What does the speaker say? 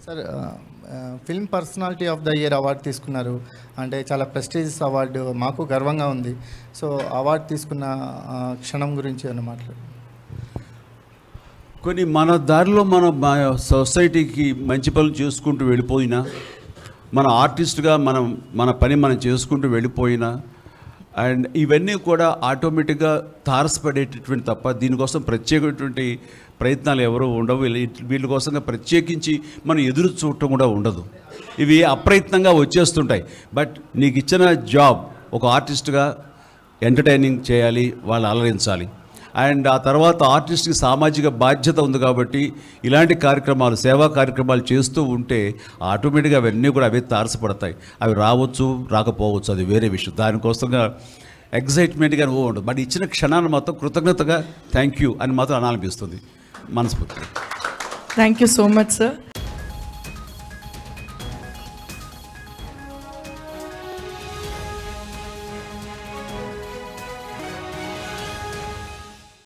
sir film personality of the year award తీసుకున్నారు అంటే చాలా ప్రెస్టీజియస్ అవార్డు మాకు గర్వంగా ఉంది సో అవార్డు తీసుకున్న ఆ, క్షణం గురించి ఏమైనా మాట్లాడు కొన్ని మన దారిలో మన మా సొసైటీకి మంచి పనులు చేసుకుంటూ వెళ్ళిపోయినా మన ఆర్టిస్ట్గా మనం మన పని మనం చేసుకుంటూ వెళ్ళిపోయినా అండ్ ఇవన్నీ కూడా ఆటోమేటిక్గా తారసపడేటటువంటి తప్ప దీనికోసం ప్రత్యేకమైనటువంటి ప్రయత్నాలు ఎవరూ ఉండవు వీళ్ళ- వీళ్ళ కోసంగా ప్రత్యేకించి మనం ఎదురు చూడటం కూడా ఉండదు ఇవి అప్రయత్నంగా వచ్చేస్తుంటాయి బట్ నీకు ఇచ్చిన జాబ్ ఒక ఆర్టిస్ట్గా ఎంటర్టైనింగ్ చేయాలి వాళ్ళు అలరించాలి అండ్ ఆ తర్వాత ఆర్టిస్ట్కి సామాజిక బాధ్యత ఉంది కాబట్టి ఇలాంటి కార్యక్రమాలు సేవా కార్యక్రమాలు చేస్తూ ఉంటే ఆటోమేటిక్గా అవన్నీ కూడా అవే తారసపడతాయి అవి రావచ్చు రాకపోవచ్చు అది వేరే విషయం దానికోసంగా ఎగ్జైట్మెంట్గా ఓ ఉండదు బట్ ఇచ్చిన క్షణాన్ని మాత్రం కృతజ్ఞతగా థ్యాంక్ యూ అని మాత్రం అనాలనిపిస్తుంది మనస్ఫూర్తిగా thank you so much sir